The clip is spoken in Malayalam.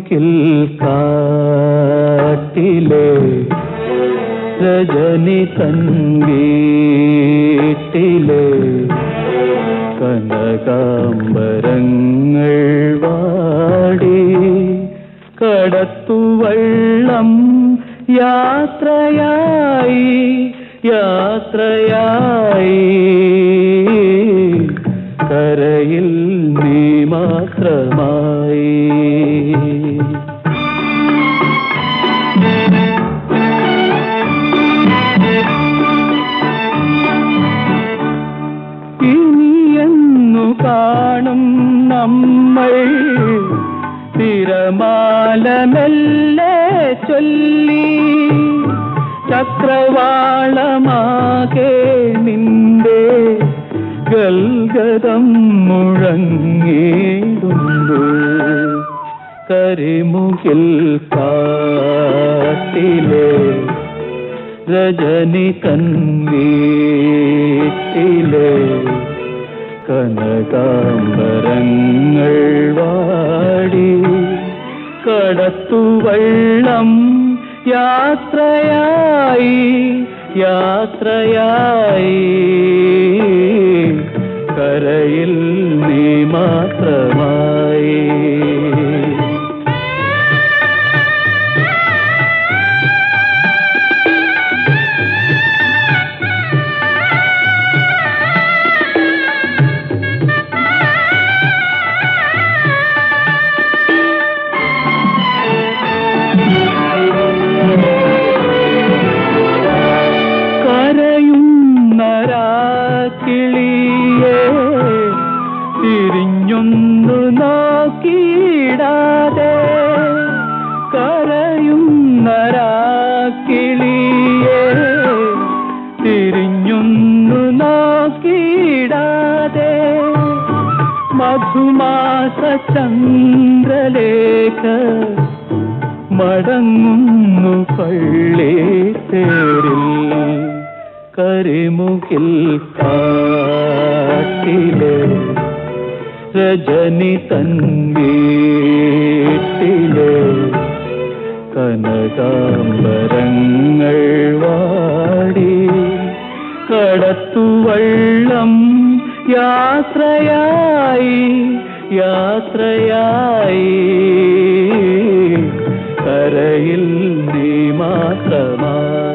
കരമുകിൽ കാട്ടിലെ രജനി തൻവീട്ടിലെ കനകാംബരങ്ങൾ വാടി കടത്തുവള്ളം യാത്രയായി യാത്രയായി കരയിൽ നീ മാത്രമായി ഇനിയെന്നു കാണും നമ്മൾ തിരമാല മെല്ലെ ചൊല്ലി ചക്രവാളമാകെ നിന്റെ ഗൽഗതം മുഴങ്ങിടുന്നു കരിമുകിൽ കാട്ടിലെ രജനി തൻവീട്ടിലെ കനകാംബരങ്ങൾ വാടി കടത്തുവള്ളം യാത്രയായി യാത്രയായി കരയിൽ നീ മാത്രമായി കരയുന്നരാക്കിളിയെ തിരിഞ്ഞൊന്നു നോക്കിയിടാതെ കരയുന്നരാക്കിളിയെ തിരിഞ്ഞൊന്നു നോക്കിയിടാതെ മധുമാസ ചന്ദ്രലേഖ മടങ്ങുന്നു പള്ളി തേരിൽ കരിമുകിൽ കാട്ടിലെ രജനി തൻവീട്ടിലെ കനകാംബരങ്ങൾ വാടി കടത്തുവള്ളം യാത്രയായി യാത്രയായി കരയിൽ നീ മാത്രമായി